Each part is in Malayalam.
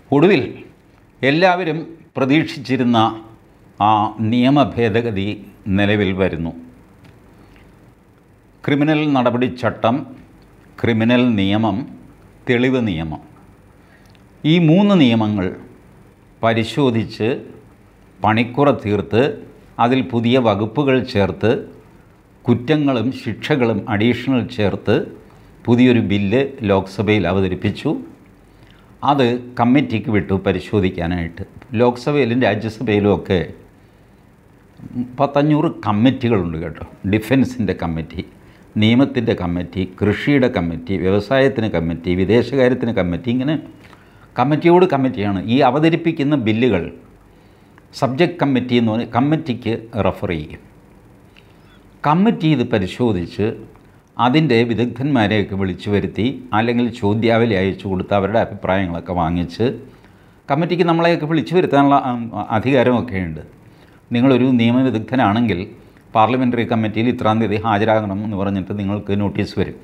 ഒടുവിൽ എല്ലാവരും പ്രതീക്ഷിച്ചിരുന്ന ആ നിയമ ഭേദഗതി നിലവിൽ വരുന്നു ക്രിമിനൽ നടപടിച്ചട്ടം ക്രിമിനൽ നിയമം തെളിവ് നിയമം ഈ മൂന്ന് നിയമങ്ങൾ പരിശോധിച്ച് പണിക്കുറ തീർത്ത് അതിൽ പുതിയ വകുപ്പുകൾ ചേർത്ത് കുറ്റങ്ങളും ശിക്ഷകളും അഡീഷണൽ ചേർത്ത് പുതിയൊരു ബില്ല് ലോക്സഭയിൽ അവതരിപ്പിച്ചു അത് കമ്മിറ്റിക്ക് വിട്ടു പരിശോധിക്കാനായിട്ട് ലോക്സഭയിലും രാജ്യസഭയിലും ഒക്കെ പത്തഞ്ഞൂറ് കമ്മിറ്റികളുണ്ട് കേട്ടോ ഡിഫൻസിൻ്റെ കമ്മിറ്റി നിയമത്തിൻ്റെ കമ്മിറ്റി കൃഷിയുടെ കമ്മിറ്റി വ്യവസായത്തിന് കമ്മിറ്റി വിദേശകാര്യത്തിന് കമ്മിറ്റി ഇങ്ങനെ കമ്മിറ്റിയോട് കമ്മിറ്റിയാണ് ഈ അവതരിപ്പിക്കുന്ന ബില്ലുകൾ സബ്ജക്റ്റ് കമ്മിറ്റി എന്ന് പറഞ്ഞാൽ കമ്മിറ്റിക്ക് റെഫർ ചെയ്യും കമ്മിറ്റി ഇത് പരിശോധിച്ച് അതിൻ്റെ വിദഗ്ധന്മാരെയൊക്കെ വിളിച്ചു വരുത്തി അല്ലെങ്കിൽ ചോദ്യാവലി അയച്ചു കൊടുത്ത് അവരുടെ അഭിപ്രായങ്ങളൊക്കെ വാങ്ങിച്ച് കമ്മിറ്റിക്ക് നമ്മളെയൊക്കെ വിളിച്ചു വരുത്താനുള്ള ആ, അധികാരമൊക്കെ ഉണ്ട് നിങ്ങളൊരു നിയമവിദഗ്ധനാണെങ്കിൽ പാർലമെൻ്ററി കമ്മിറ്റിയിൽ ഇത്രാം തീയതി ഹാജരാകണം എന്ന് പറഞ്ഞിട്ട് നിങ്ങൾക്ക് നോട്ടീസ് വരും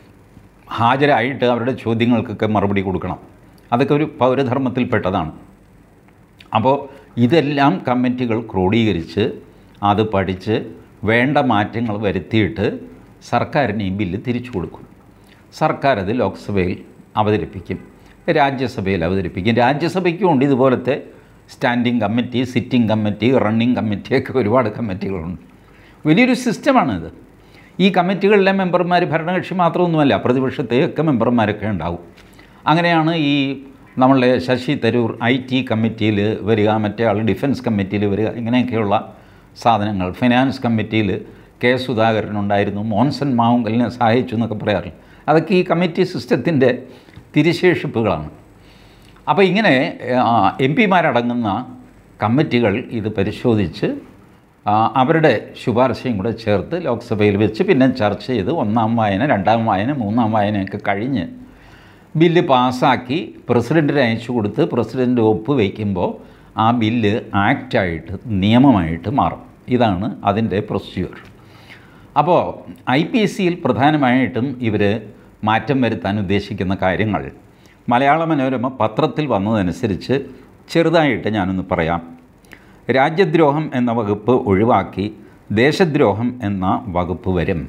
ഹാജരായിട്ട് അവരുടെ ചോദ്യങ്ങൾക്കൊക്കെ മറുപടി കൊടുക്കണം അതൊക്കെ ഒരു പൗരധർമ്മത്തിൽപ്പെട്ടതാണ് അപ്പോൾ ഇതെല്ലാം കമ്മിറ്റികൾ ക്രോഡീകരിച്ച് അത് പഠിച്ച് വേണ്ട മാറ്റങ്ങൾ വരുത്തിയിട്ട് സർക്കാരിന് ഈ ബില്ല് തിരിച്ചു കൊടുക്കും സർക്കാർ അത് ലോക്സഭയിൽ അവതരിപ്പിക്കും രാജ്യസഭയിൽ അവതരിപ്പിക്കും രാജ്യസഭയ്ക്കും ഉണ്ട് ഇതുപോലത്തെ standing committee sitting committee running കമ്മിറ്റിയൊക്കെ ഒരുപാട് കമ്മിറ്റികളുണ്ട് വലിയൊരു സിസ്റ്റമാണിത് ഈ കമ്മിറ്റികളിലെ മെമ്പർമാർ ഭരണകക്ഷി മാത്രമൊന്നുമല്ല പ്രതിപക്ഷത്തെയൊക്കെ മെമ്പർമാരൊക്കെ ഉണ്ടാവും അങ്ങനെയാണ് ഈ നമ്മളുടെ ശശി തരൂർ ഐ ടി കമ്മിറ്റിയിൽ വരിക മറ്റേ ആൾ ഡിഫൻസ് കമ്മിറ്റിയിൽ വരിക ഇങ്ങനെയൊക്കെയുള്ള സാധനങ്ങൾ ഫിനാൻസ് കമ്മിറ്റിയിൽ കെ സുധാകരൻ ഉണ്ടായിരുന്നു മോൻസൺ മാവുങ്കലിനെ സഹായിച്ചു എന്നൊക്കെ പറയാറില്ല അതൊക്കെ ഈ കമ്മിറ്റി സിസ്റ്റത്തിൻ്റെ തിരിശേഷിപ്പുകളാണ് അപ്പോൾ ഇങ്ങനെ എം പിമാരടങ്ങുന്ന കമ്മിറ്റികൾ ഇത് പരിശോധിച്ച് ആ, അവരുടെ ശുപാർശയും കൂടെ ചേർത്ത് ലോക്സഭയിൽ വെച്ച് പിന്നെ ചർച്ച ചെയ്ത് ഒന്നാം വായന രണ്ടാം വായന മൂന്നാം വായനയൊക്കെ കഴിഞ്ഞ് ബില്ല് പാസ്സാക്കി പ്രസിഡൻറ്റിന് അയച്ചു കൊടുത്ത് പ്രസിഡൻറ്റ് ഒപ്പ് വയ്ക്കുമ്പോൾ ആ ബില്ല് ആക്റ്റായിട്ട് നിയമമായിട്ട് മാറും ഇതാണ് അതിൻ്റെ പ്രൊസീജിയർ അപ്പോൾ ഐ പി സിയിൽ പ്രധാനമായിട്ടും ഇവർ മാറ്റം വരുത്താൻ ഉദ്ദേശിക്കുന്ന കാര്യങ്ങൾ മലയാള മനോരമ പത്രത്തിൽ വന്നതനുസരിച്ച് ചെറുതായിട്ട് ഞാനൊന്ന് പറയാം രാജ്യദ്രോഹം എന്ന വകുപ്പ് ഒഴിവാക്കി ദേശദ്രോഹം എന്ന വകുപ്പ് വരും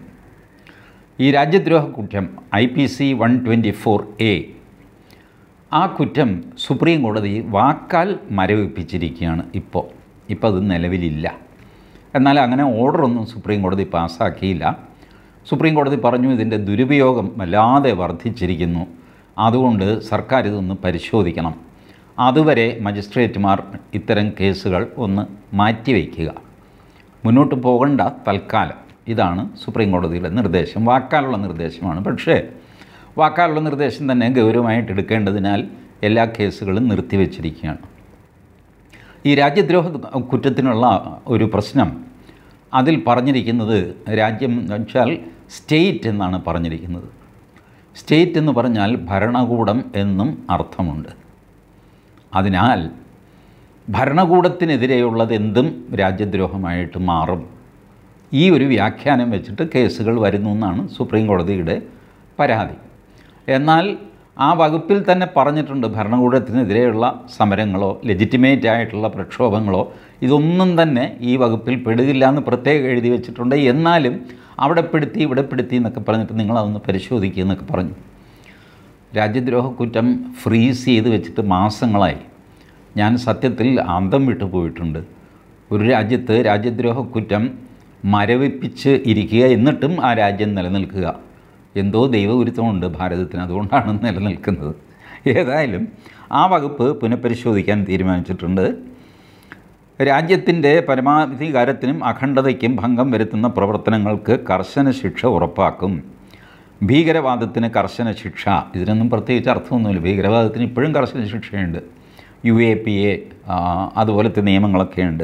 ഈ രാജ്യദ്രോഹ കുറ്റം I P C one twenty four A ആ കുറ്റം സുപ്രീം കോടതി വാക്കാൽ മരവിപ്പിച്ചിരിക്കുകയാണ് ഇപ്പോൾ ഇപ്പോൾ അത് നിലവിലില്ല എന്നാൽ അങ്ങനെ ഓർഡറൊന്നും സുപ്രീം കോടതി പാസ്സാക്കിയില്ല സുപ്രീം കോടതി പറഞ്ഞു ഇതിൻ്റെ ദുരുപയോഗം വല്ലാതെ വർദ്ധിച്ചിരിക്കുന്നു അതുകൊണ്ട് സർക്കാർ ഇതൊന്ന് പരിശോധിക്കണം അതുവരെ മജിസ്ട്രേറ്റുമാർ ഇത്തരം കേസുകൾ ഒന്ന് മാറ്റിവെക്കുക മുന്നോട്ട് പോകണ്ട തൽക്കാലം ഇതാണ് സുപ്രീം കോടതിയുടെ നിർദ്ദേശം വാക്കാലുള്ള നിർദ്ദേശമാണ് പക്ഷേ വാക്കാലുള്ള നിർദ്ദേശം തന്നെ ഗൗരവമായിട്ട് എടുക്കേണ്ടതിനാൽ എല്ലാ കേസുകളും നിർത്തിവെച്ചിരിക്കുകയാണ് ഈ രാജ്യദ്രോഹ കുറ്റത്തിനുള്ള ഒരു പ്രശ്നം അതിൽ പറഞ്ഞിരിക്കുന്നത് രാജ്യം എന്ന് വെച്ചാൽ സ്റ്റേറ്റ് എന്നാണ് പറഞ്ഞിരിക്കുന്നത് സ്റ്റേറ്റ് എന്ന് പറഞ്ഞാൽ ഭരണകൂടം എന്നും അർത്ഥമുണ്ട് അതിനാൽ ഭരണകൂടത്തിനെതിരെയുള്ളത് എന്തും രാജ്യദ്രോഹമായിട്ട് മാറും ഈ ഒരു വ്യാഖ്യാനം വെച്ചിട്ട് കേസുകൾ വരുന്നു എന്നാണ് സുപ്രീം കോടതിയുടെ പരാതി എന്നാൽ ആ വകുപ്പിൽ തന്നെ പറഞ്ഞിട്ടുണ്ട് ഭരണകൂടത്തിനെതിരെയുള്ള സമരങ്ങളോ ലെജിറ്റിമേറ്റ് ആയിട്ടുള്ള പ്രക്ഷോഭങ്ങളോ ഇതൊന്നും തന്നെ ഈ വകുപ്പിൽ പെടുകില്ല എന്ന് പ്രത്യേകം എഴുതി വെച്ചിട്ടുണ്ട് എന്നാലും അവിടെ പെടുത്തി ഇവിടെ പെടുത്തി എന്നൊക്കെ പറഞ്ഞിട്ട് നിങ്ങളതൊന്ന് പരിശോധിക്കുക എന്നൊക്കെ പറഞ്ഞു രാജ്യദ്രോഹ കുറ്റം ഫ്രീസ് ചെയ്ത് വെച്ചിട്ട് മാസങ്ങളായി ഞാൻ സത്യത്തിൽ അന്തം വിട്ടു പോയിട്ടുണ്ട് ഒരു രാജ്യത്ത് രാജ്യദ്രോഹ കുറ്റം മരവിപ്പിച്ച് ഇരിക്കുക എന്നിട്ടും ആ രാജ്യം നിലനിൽക്കുക എന്തോ ദൈവഗുരുത്വമുണ്ട് ഭാരതത്തിന് അതുകൊണ്ടാണ് നിലനിൽക്കുന്നത് ഏതായാലും ആ വകുപ്പ് പുനഃപരിശോധിക്കാൻ തീരുമാനിച്ചിട്ടുണ്ട് രാജ്യത്തിൻ്റെ പരമാധികാരത്തിനും അഖണ്ഡതയ്ക്കും ഭംഗം വരുത്തുന്ന പ്രവർത്തനങ്ങൾക്ക് കർശന ശിക്ഷ ഉറപ്പാക്കും ഭീകരവാദത്തിന് കർശന ശിക്ഷ ഇതിനൊന്നും പ്രത്യേകിച്ച് അർത്ഥമൊന്നുമില്ല ഭീകരവാദത്തിന് ഇപ്പോഴും കർശന ശിക്ഷയുണ്ട് യു എ പി എ അതുപോലത്തെ നിയമങ്ങളൊക്കെ ഉണ്ട്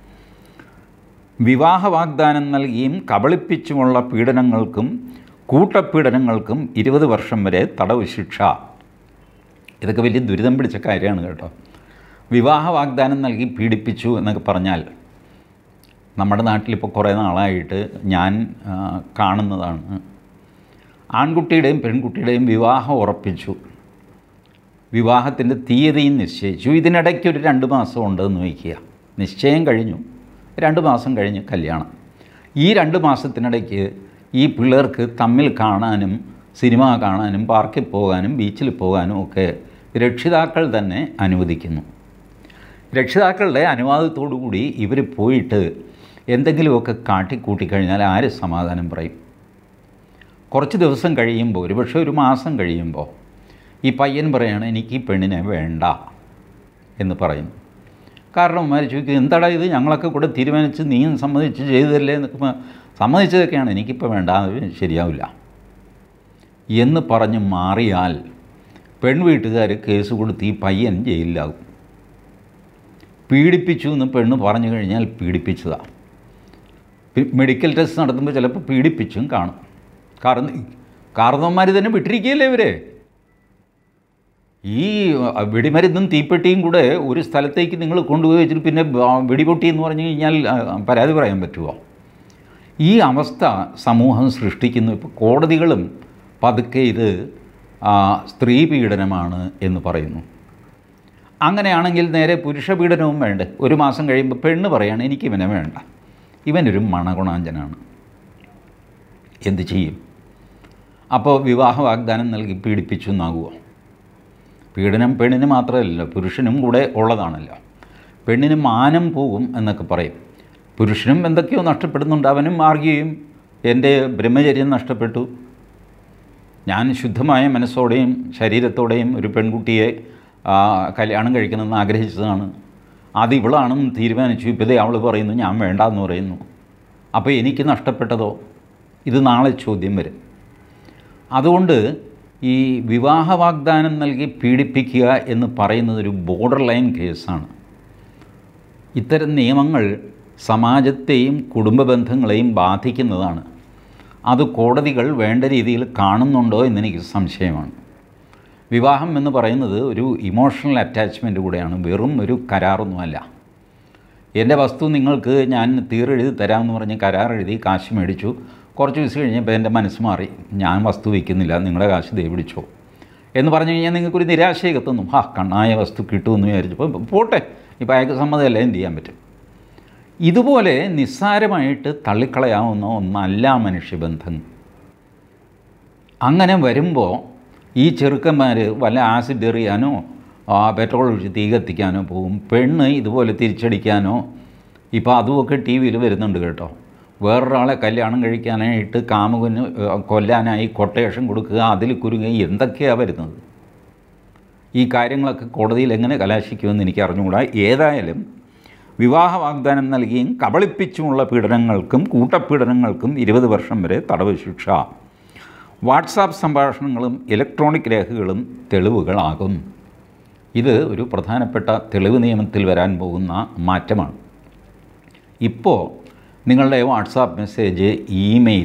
വിവാഹ വാഗ്ദാനം നൽകിയും കബളിപ്പിച്ചുമുള്ള പീഡനങ്ങൾക്കും കൂട്ടപീഡനങ്ങൾക്കും ഇരുപത് വർഷം വരെ തടവ് ശിക്ഷ ഇതൊക്കെ വലിയ ദുരിതം പിടിച്ച കാര്യമാണ് കേട്ടോ വിവാഹ വാഗ്ദാനം നൽകി പീഡിപ്പിച്ചു എന്നൊക്കെ പറഞ്ഞാൽ നമ്മുടെ നാട്ടിലിപ്പോൾ കുറേ നാളായിട്ട് ഞാൻ ആ, കാണുന്നതാണ് ആൺകുട്ടിയുടെയും പെൺകുട്ടിയുടെയും വിവാഹം ഉറപ്പിച്ചു വിവാഹത്തിൻ്റെ തീയതിയും നിശ്ചയിച്ചു ഇതിനിടയ്ക്ക് ഒരു രണ്ട് മാസം ഉണ്ടെന്ന് വയ്ക്കുക നിശ്ചയം കഴിഞ്ഞു രണ്ട് മാസം കഴിഞ്ഞ് കല്യാണം ഈ രണ്ട് മാസത്തിനിടയ്ക്ക് ഈ പിള്ളേർക്ക് തമ്മിൽ കാണാനും സിനിമ കാണാനും പാർക്കിൽ പോകാനും ബീച്ചിൽ പോകാനും ഒക്കെ രക്ഷിതാക്കൾ തന്നെ അനുവദിക്കുന്നു രക്ഷിതാക്കളുടെ അനുവാദത്തോടു കൂടി ഇവർ പോയിട്ട് എന്തെങ്കിലുമൊക്കെ കാട്ടിക്കൂട്ടിക്കഴിഞ്ഞാൽ ആര് സമാധാനം പറയും കുറച്ച് ദിവസം കഴിയുമ്പോൾ ഒരുപക്ഷെ ഒരു മാസം കഴിയുമ്പോൾ ഈ പയ്യൻ പറയാണ് എനിക്ക് ഈ പെണ്ണിനെ വേണ്ട എന്ന് പറയുന്നു കാരണം ഉമ്മാർ ചോദിക്കും എന്താടാ ഇത് ഞങ്ങളൊക്കെ കൂടെ തീരുമാനിച്ച് നീയും സമ്മതിച്ച് ചെയ്തതല്ലേ എന്നൊക്കെ സമ്മതിച്ചതൊക്കെയാണ് എനിക്കിപ്പോൾ വേണ്ട അത് ശരിയാവില്ല എന്ന് പറഞ്ഞ് മാറിയാൽ പെൺവീട്ടുകാർ കേസ് കൊടുത്ത് ഈ പയ്യൻ ജയിലിലാകും പീഡിപ്പിച്ചു എന്ന് പെണ്ണ് പറഞ്ഞു കഴിഞ്ഞാൽ പീഡിപ്പിച്ചതാണ് മെഡിക്കൽ ടെസ്റ്റ് നടത്തുമ്പോൾ ചിലപ്പോൾ പീഡിപ്പിച്ചും കാണും കാരണം കാരണവന്മാർ തന്നെ വിട്ടിരിക്കുകയല്ലേ ഇവരെ ഈ വെടിമരുന്നും തീപ്പെട്ടിയും കൂടെ ഒരു സ്ഥലത്തേക്ക് നിങ്ങൾ കൊണ്ടുപോയി വെച്ചിട്ട് പിന്നെ വെടിപൊട്ടി എന്ന് പറഞ്ഞു കഴിഞ്ഞാൽ പരാതി പറയാൻ പറ്റുമോ ഈ അവസ്ഥ സമൂഹം സൃഷ്ടിക്കുന്നു ഇപ്പോൾ കോടതികളും പതുക്കെ ഇത് സ്ത്രീ പീഡനമാണ് എന്ന് പറയുന്നു അങ്ങനെയാണെങ്കിൽ നേരെ പുരുഷ പീഡനവും വേണ്ട ഒരു മാസം കഴിയുമ്പോൾ പെണ്ണ് പറയാണ് എനിക്ക് ഇവനെ വേണ്ട ഇവനൊരു മണഗുണാഞ്ചനാണ് എന്ത് ചെയ്യും അപ്പോൾ വിവാഹ വാഗ്ദാനം നൽകി പീഡിപ്പിച്ചു എന്നാകുമോ പീഡനം പെണ്ണിന് മാത്രമല്ലല്ലോ പുരുഷനും കൂടെ ഉള്ളതാണല്ലോ പെണ്ണിന് മാനം പോകും എന്നൊക്കെ പറയും പുരുഷനും എന്തൊക്കെയോ നഷ്ടപ്പെടുന്നുണ്ട് അവനും ആർഗ്യം എൻ്റെ ബ്രഹ്മചര്യം നഷ്ടപ്പെട്ടു ഞാൻ ശുദ്ധമായ മനസ്സോടെയും ശരീരത്തോടെയും ഒരു പെൺകുട്ടിയെ കല്യാണം കഴിക്കണമെന്ന് ആഗ്രഹിച്ചതാണ് അത് ഇവളാണെന്ന് തീരുമാനിച്ചു ഇപ്പോഴേ അവൾ പറയുന്നു ഞാൻ വേണ്ട എന്ന് പറയുന്നു അപ്പോൾ എനിക്ക് നഷ്ടപ്പെട്ടതോ ഇത് നാളെ ചോദ്യം വരും അതുകൊണ്ട് ഈ വിവാഹ വാഗ്ദാനം നൽകി പീഡിപ്പിക്കുക എന്ന് പറയുന്നത് ഒരു ബോർഡർ ലൈൻ കേസാണ് ഇത്തരം നിയമങ്ങൾ സമാജത്തെയും കുടുംബ ബന്ധങ്ങളെയും ബാധിക്കുന്നതാണ് അത് കോടതികൾ വേണ്ട രീതിയിൽ കാണുന്നുണ്ടോ എന്നെനിക്ക് സംശയമാണ് വിവാഹം എന്ന് പറയുന്നത് ഒരു ഇമോഷണൽ അറ്റാച്ച്മെൻ്റ് കൂടെയാണ് വെറും ഒരു കരാറൊന്നുമല്ല എൻ്റെ വസ്തു നിങ്ങൾക്ക് ഞാൻ തീരെഴുതി തരാമെന്ന് പറഞ്ഞ് കരാർ എഴുതി കാശ് മേടിച്ചു കുറച്ച് ദിവസം കഴിഞ്ഞപ്പോൾ എൻ്റെ മനസ്സ് മാറി ഞാൻ വസ്തു വയ്ക്കുന്നില്ല നിങ്ങളുടെ കാശ് ദേ പിടിച്ചോ എന്ന് പറഞ്ഞു കഴിഞ്ഞാൽ നിങ്ങൾക്കൊരു നിരാശയൊക്കെ തോന്നും ഹാ കണ്ണായ വസ്തു കിട്ടുമെന്ന് വിചാരിച്ചപ്പോൾ പോട്ടെ ഇപ്പോൾ അയാൾക്ക് സമ്മതമല്ല എന്ത് ചെയ്യാൻ പറ്റും ഇതുപോലെ നിസ്സാരമായിട്ട് തള്ളിക്കളയാവുന്ന ഒന്നല്ല മനുഷ്യബന്ധം അങ്ങനെ വരുമ്പോൾ ഈ ചെറുക്കന്മാർ വല്ല ആസിഡ് എറിയാനോ പെട്രോൾ ഒഴിച്ച് തീ കത്തിക്കാനോ പോകും പെണ്ണ് ഇതുപോലെ തിരിച്ചടിക്കാനോ ഇപ്പോൾ അതുമൊക്കെ ടി വിയിൽ വരുന്നുണ്ട് കേട്ടോ വേറൊരാളെ കല്യാണം കഴിക്കാനായിട്ട് കാമുകന് കൊല്ലാനായി കൊട്ടേഷൻ കൊടുക്കുക അതിൽ കുരുങ്ങി എന്തൊക്കെയാണ് വരുന്നത് ഈ കാര്യങ്ങളൊക്കെ കോടതിയിൽ എങ്ങനെ കലാശിക്കുമെന്ന് എനിക്ക് അറിഞ്ഞുകൂടാ ഏതായാലും വിവാഹ വാഗ്ദാനം നൽകിയും കബളിപ്പിച്ചുമുള്ള പീഡനങ്ങൾക്കും കൂട്ടപീഡനങ്ങൾക്കും ഇരുപത് വർഷം വരെ തടവ് ശിക്ഷ വാട്സാപ്പ് സംഭാഷണങ്ങളും ഇലക്ട്രോണിക് രേഖകളും തെളിവുകളാകും ഇത് ഒരു പ്രധാനപ്പെട്ട തെളിവ് നിയമത്തിൽ വരാൻ പോകുന്ന മാറ്റമാണ് ഇപ്പോൾ നിങ്ങളുടെ WhatsApp message email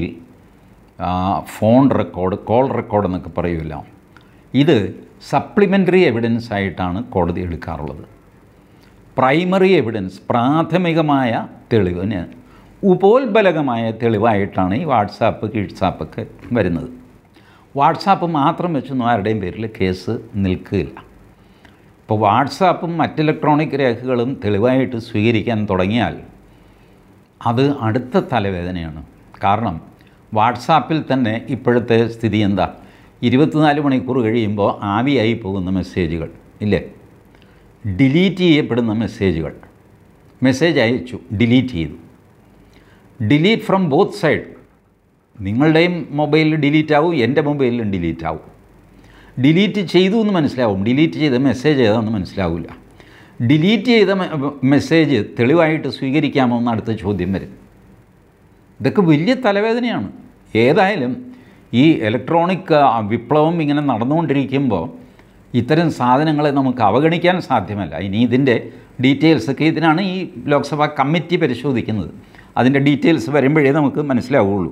phone record call record എന്നൊക്കെ പറയുമല്ലോ ഇത് സപ്ലിമെൻ്ററി എവിഡൻസ് ആയിട്ടാണ് കോടതി എടുക്കാറുള്ളത് പ്രൈമറി എവിഡൻസ് പ്രാഥമികമായ തെളിവിന് ഉപോത്ബലകമായ തെളിവായിട്ടാണ് ഈ വാട്സാപ്പ് കീഴ്സാപ്പൊക്കെ വരുന്നത് വാട്സാപ്പ് മാത്രം വെച്ചൊന്നും ആരുടെയും പേരിൽ കേസ് നിൽക്കുകയില്ല ഇപ്പോൾ വാട്സാപ്പും മറ്റ് ഇലക്ട്രോണിക് രേഖകളും തെളിവായിട്ട് സ്വീകരിക്കാൻ തുടങ്ങിയാൽ അത് അടുത്ത തലവേദനയാണ് കാരണം വാട്സാപ്പിൽ തന്നെ ഇപ്പോഴത്തെ സ്ഥിതി എന്താ ഇരുപത്തിനാല് മണിക്കൂർ കഴിയുമ്പോൾ ആവിയായി പോകുന്ന മെസ്സേജുകൾ ഇല്ലേ ഡിലീറ്റ് ചെയ്യപ്പെടുന്ന മെസ്സേജുകൾ മെസ്സേജ് അയച്ചു ഡിലീറ്റ് ചെയ്തു ഡിലീറ്റ് ഫ്രം ബോത്ത് സൈഡ് നിങ്ങളുടെയും മൊബൈലിൽ ഡിലീറ്റ് ആവും എൻ്റെ മൊബൈലിലും ഡിലീറ്റ് ആവും ഡിലീറ്റ് ചെയ്തു എന്ന് മനസ്സിലാവും ഡിലീറ്റ് ചെയ്ത മെസ്സേജ് ഏതാണെന്ന് മനസ്സിലാവില്ല ഡിലീറ്റ് ചെയ്ത മെസ്സേജ് തെളിവായിട്ട് സ്വീകരിക്കാമോ എന്ന് അടുത്ത ചോദ്യം വരും ഇതൊക്കെ വലിയ തലവേദനയാണ് ഏതായാലും ഈ ഇലക്ട്രോണിക് വിപ്ലവം ഇങ്ങനെ നടന്നുകൊണ്ടിരിക്കുമ്പോൾ ഇത്തരം സാധനങ്ങളെ നമുക്ക് അവഗണിക്കാൻ സാധ്യമല്ല ഇനി ഇതിൻ്റെ ഡീറ്റെയിൽസൊക്കെ ഇതിനാണ് ഈ ലോക്സഭാ കമ്മിറ്റി പരിശോധിക്കുന്നത് അതിൻ്റെ ഡീറ്റെയിൽസ് വരുമ്പോഴേ നമുക്ക് മനസ്സിലാവുള്ളൂ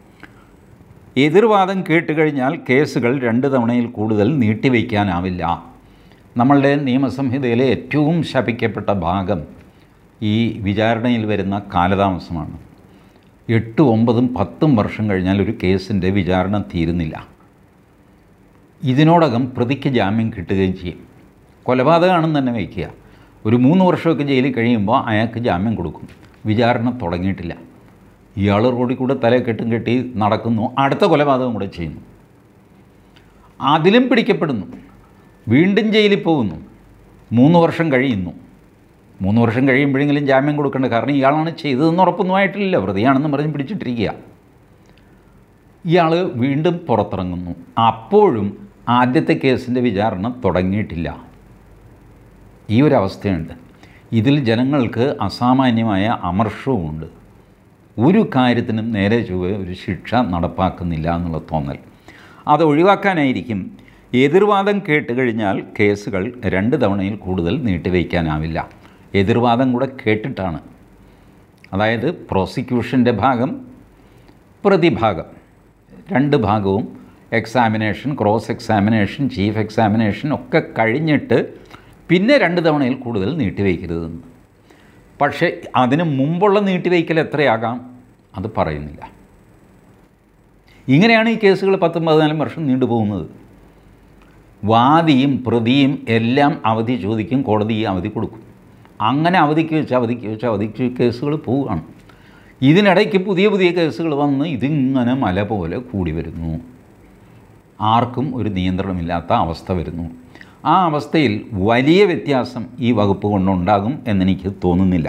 എതിർവാദം കേട്ടുകഴിഞ്ഞാൽ കേസുകൾ രണ്ട് തവണയിൽ കൂടുതൽ നീട്ടിവയ്ക്കാനാവില്ല നമ്മളുടെ നിയമസംഹിതയിലെ ഏറ്റവും ശപിക്കപ്പെട്ട ഭാഗം ഈ വിചാരണയിൽ വരുന്ന കാലതാമസമാണ് എട്ട് ഒമ്പതും പത്തും വർഷം കഴിഞ്ഞാൽ ഒരു കേസിൻ്റെ വിചാരണ തീരുന്നില്ല ഇതിനോടകം പ്രതിക്ക് ജാമ്യം കിട്ടുകയും ചെയ്യും കൊലപാതകമാണെന്ന് തന്നെ വയ്ക്കുക ഒരു മൂന്ന് വർഷമൊക്കെ ജയിലിൽ കഴിയുമ്പോൾ അയാൾക്ക് ജാമ്യം കൊടുക്കും വിചാരണ തുടങ്ങിയിട്ടില്ല ഇയാൾ റോഡിൽ കൂടെ തല കെട്ടും കെട്ടി നടക്കുന്നു അടുത്ത കൊലപാതകം കൂടെ ചെയ്യുന്നു അതിലും പിടിക്കപ്പെടുന്നു വീണ്ടും ജയിലിൽ പോകുന്നു മൂന്ന് വർഷം കഴിയുന്നു മൂന്ന് വർഷം കഴിയുമ്പോഴെങ്കിലും ജാമ്യം കൊടുക്കേണ്ട കാരണം ഇയാളാണ് ചെയ്തതെന്ന് ഉറപ്പൊന്നും ആയിട്ടില്ല പ്രതിയാണെന്ന് പറഞ്ഞ് പിടിച്ചിട്ടിരിക്കുക ഇയാൾ വീണ്ടും പുറത്തിറങ്ങുന്നു അപ്പോഴും ആദ്യത്തെ കേസിൻ്റെ വിചാരണ തുടങ്ങിയിട്ടില്ല ഈ ഒരു അവസ്ഥയുണ്ട് ഇതിൽ ജനങ്ങൾക്ക് അസാമാന്യമായ അമർഷവുമുണ്ട് ഒരു കാര്യത്തിനും നേരെ ചൊവ്വെ ഒരു ശിക്ഷ നടപ്പാക്കുന്നില്ല എന്നുള്ള തോന്നൽ അത് ഒഴിവാക്കാനായിരിക്കും എതിർവാദം കേട്ട് കഴിഞ്ഞാൽ കേസുകൾ രണ്ട് തവണയിൽ കൂടുതൽ നീട്ടിവയ്ക്കാനാവില്ല എതിർവാദം കൂടെ കേട്ടിട്ടാണ് അതായത് പ്രോസിക്യൂഷൻ്റെ ഭാഗം പ്രതിഭാഗം രണ്ട് ഭാഗവും examination cross examination chief examination ഒക്കെ കഴിഞ്ഞിട്ട് പിന്നെ രണ്ട് തവണയിൽ കൂടുതൽ നീട്ടിവയ്ക്കരുതെന്ന് പക്ഷേ അതിന് മുമ്പുള്ള നീട്ടിവയ്ക്കൽ എത്രയാകാം അത് പറയുന്നില്ല ഇങ്ങനെയാണ് ഈ കേസുകൾ പത്തും പതിനാലും വർഷം നീണ്ടുപോകുന്നത് വാദിയും പ്രതിയും എല്ലാം അവധി ചോദിക്കും കോടതി ഈ അവധി കൊടുക്കും അങ്ങനെ അവധിക്ക് വെച്ച് അവധിക്ക് വെച്ച് അവധിക്ക് കേസുകൾ പോവുകയാണ് ഇതിനിടയ്ക്ക് പുതിയ പുതിയ കേസുകൾ വന്ന് ഇതിങ്ങനെ മല പോലെ കൂടി വരുന്നു ആർക്കും ഒരു നിയന്ത്രണമില്ലാത്ത അവസ്ഥ വരുന്നു ആ അവസ്ഥയിൽ വലിയ വ്യത്യാസം ഈ വകുപ്പ് കൊണ്ടുണ്ടാകും എന്നെനിക്ക് തോന്നുന്നില്ല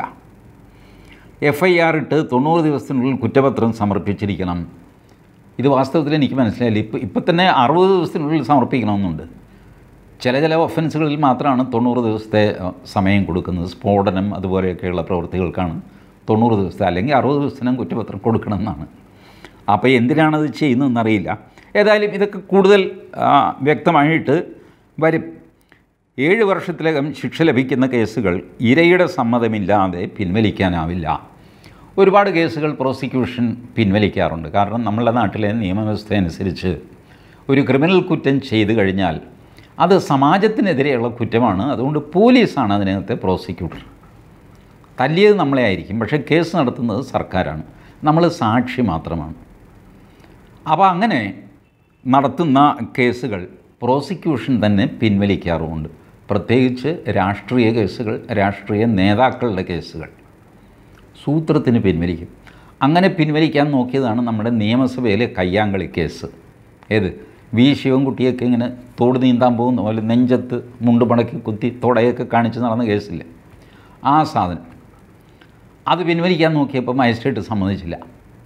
എഫ് ഐ ആർ ഇട്ട് തൊണ്ണൂറ് ദിവസത്തിനുള്ളിൽ കുറ്റപത്രം സമർപ്പിച്ചിരിക്കണം ഇത് വാസ്തവത്തിൽ എനിക്ക് മനസ്സിലായില്ല ഇപ്പം ഇപ്പം തന്നെ അറുപത് ദിവസത്തിനുള്ളിൽ സമർപ്പിക്കണമെന്നുണ്ട് ചില ചില ഒഫൻസുകളിൽ മാത്രമാണ് തൊണ്ണൂറ് ദിവസത്തെ അഹ്, സമയം കൊടുക്കുന്നത് സ്ഫോടനം അതുപോലെയൊക്കെയുള്ള പ്രവൃത്തികൾക്കാണ് തൊണ്ണൂറ് ദിവസത്തെ അല്ലെങ്കിൽ അറുപത് ദിവസത്തിനും കുറ്റപത്രം കൊടുക്കണമെന്നാണ് അപ്പോൾ എന്തിനാണത് ചെയ്യുന്നതെന്നറിയില്ല ഏതായാലും ഇതൊക്കെ കൂടുതൽ ആ, വ്യക്തമായിട്ട് വരും ഏഴ് വർഷത്തിലകം ശിക്ഷ ലഭിക്കുന്ന കേസുകൾ ഇരയുടെ സമ്മതമില്ലാതെ പിൻവലിക്കാനാവില്ല ഒരുപാട് കേസുകൾ പ്രോസിക്യൂഷൻ പിൻവലിക്കാറുണ്ട് കാരണം നമ്മളുടെ നാട്ടിലെ നിയമവ്യവസ്ഥ അനുസരിച്ച് ഒരു ക്രിമിനൽ കുറ്റം ചെയ്തു കഴിഞ്ഞാൽ അത് സമാജത്തിനെതിരെയുള്ള കുറ്റമാണ് അതുകൊണ്ട് പോലീസാണ് അതിനകത്തെ പ്രോസിക്യൂട്ടർ തല്ലിയത് നമ്മളെ ആയിരിക്കും പക്ഷേ കേസ് നടത്തുന്നത് സർക്കാരാണ് നമ്മൾ സാക്ഷി മാത്രമാണ് അപ്പോൾ അങ്ങനെ നടത്തുന്ന കേസുകൾ പ്രോസിക്യൂഷൻ തന്നെ പിൻവലിക്കാറുമുണ്ട് പ്രത്യേകിച്ച് രാഷ്ട്രീയ കേസുകൾ രാഷ്ട്രീയ നേതാക്കളുടെ കേസുകൾ സൂത്രത്തിന് പിൻവലിക്കും അങ്ങനെ പിൻവലിക്കാൻ നോക്കിയതാണ് നമ്മുടെ നിയമസഭയിലെ കയ്യാങ്കളി കേസ് ഏത് വി ശിവൻകുട്ടിയൊക്കെ ഇങ്ങനെ തോട് നീന്താൻ പോകുന്ന പോലെ നെഞ്ചത്ത് മുണ്ട് മടക്കി കുത്തി തുടയൊക്കെ കാണിച്ച് നടന്ന കേസില്ല ആ സാധനം അത് പിൻവലിക്കാൻ നോക്കിയപ്പോൾ മജിസ്ട്രേറ്റ് സമ്മതിച്ചില്ല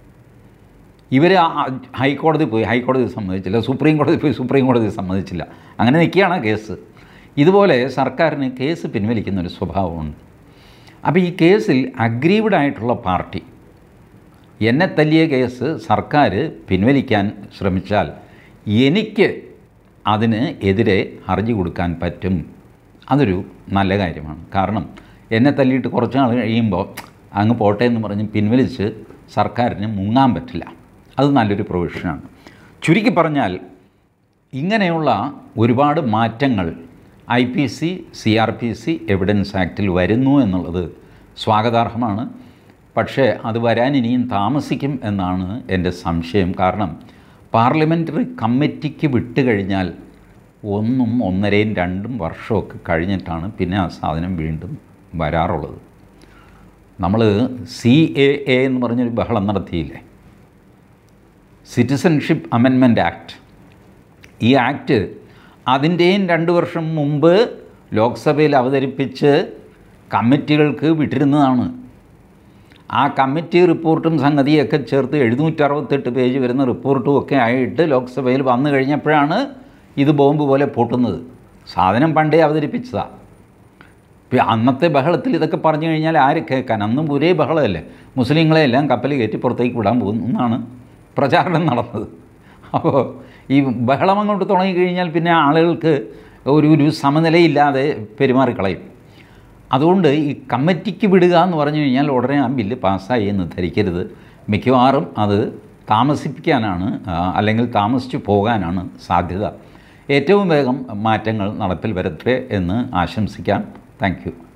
ഇവർ ഹൈക്കോടതി പോയി ഹൈക്കോടതി സമ്മതിച്ചില്ല സുപ്രീം കോടതി പോയി സുപ്രീം കോടതി സമ്മതിച്ചില്ല അങ്ങനെ നിൽക്കുകയാണ് കേസ് ഇതുപോലെ സർക്കാരിന് കേസ് പിൻവലിക്കുന്ന ഒരു സ്വഭാവമുണ്ട് അപ്പോൾ ഈ കേസിൽ അഗ്രീവ്ഡ് ആയിട്ടുള്ള പാർട്ടി എന്നെ തല്ലിയ കേസ് സർക്കാർ പിൻവലിക്കാൻ ശ്രമിച്ചാൽ എനിക്ക് അതിന് എതിരെ ഹർജി കൊടുക്കാൻ പറ്റും അതൊരു നല്ല കാര്യമാണ് കാരണം എന്നെ തല്ലിയിട്ട് കുറച്ച് നാൾ കഴിയുമ്പോൾ അങ്ങ് പോട്ടെ എന്ന് പറഞ്ഞ് പിൻവലിച്ച് സർക്കാരിന് മുങ്ങാൻ പറ്റില്ല അത് നല്ലൊരു പ്രൊവിഷനാണ് ചുരുക്കി പറഞ്ഞാൽ ഇങ്ങനെയുള്ള ഒരുപാട് മാറ്റങ്ങൾ I P C C R P C evidence ആക്റ്റിൽ വരുന്നു എന്നുള്ളത് സ്വാഗതാർഹമാണ് പക്ഷേ അത് വരാൻ ഇനിയും താമസിക്കും എന്നാണ് എൻ്റെ സംശയം കാരണം പാർലമെൻ്ററി കമ്മിറ്റിക്ക് വിട്ടുകഴിഞ്ഞാൽ ഒന്നും ഒന്നരയും രണ്ടും വർഷമൊക്കെ കഴിഞ്ഞിട്ടാണ് പിന്നെ ആ സാധനം വീണ്ടും വരാറുള്ളത് നമ്മൾ സി എ എ എന്ന് പറഞ്ഞൊരു ബഹളം നടത്തിയില്ലേ സിറ്റിസൺഷിപ്പ് അമെൻമെൻറ്റ് ആക്ട് ഈ ആക്ട് അതിൻ്റെയും രണ്ട് വർഷം മുമ്പ് ലോക്സഭയിൽ അവതരിപ്പിച്ച് കമ്മിറ്റികൾക്ക് വിട്ടിരുന്നതാണ് ആ കമ്മിറ്റി റിപ്പോർട്ടും സംഗതിയൊക്കെ ചേർത്ത് എഴുന്നൂറ്ററുപത്തെട്ട് പേജ് വരുന്ന റിപ്പോർട്ടും ഒക്കെ ആയിട്ട് ലോക്സഭയിൽ വന്നു കഴിഞ്ഞപ്പോഴാണ് ഇത് ബോംബ് പോലെ പൊട്ടുന്നത് സാധനം പണ്ടേ അവതരിപ്പിച്ചതാണ് ഇപ്പം അന്നത്തെ ബഹളത്തിൽ ഇതൊക്കെ പറഞ്ഞു കഴിഞ്ഞാൽ ആര് കേൾക്കാൻ അന്നും ഒരേ ബഹളമല്ലേ മുസ്ലിങ്ങളെ എല്ലാം കപ്പൽ കയറ്റി പുറത്തേക്ക് വിടാൻ പോകുന്നു എന്നാണ് പ്രചാരണം നടന്നത് അപ്പോൾ ഈ ബഹളം അങ്ങോട്ട് തുടങ്ങിക്കഴിഞ്ഞാൽ പിന്നെ ആളുകൾക്ക് ഒരു ഒരു സമനിലയില്ലാതെ പെരുമാറിക്കളയും അതുകൊണ്ട് ഈ കമ്മിറ്റിക്ക് വിടുക എന്ന് പറഞ്ഞു കഴിഞ്ഞാൽ ഉടനെ ആ ബില്ല് പാസ്സായി എന്ന് ധരിക്കരുത് മിക്കവാറും അത് താമസിപ്പിക്കാനാണ് ആ, അല്ലെങ്കിൽ താമസിച്ചു പോകാനാണ് സാധ്യത ഏറ്റവും വേഗം മാറ്റങ്ങൾ നടപ്പിൽ വരട്ടെ എന്ന് ആശംസിക്കാം താങ്ക് യു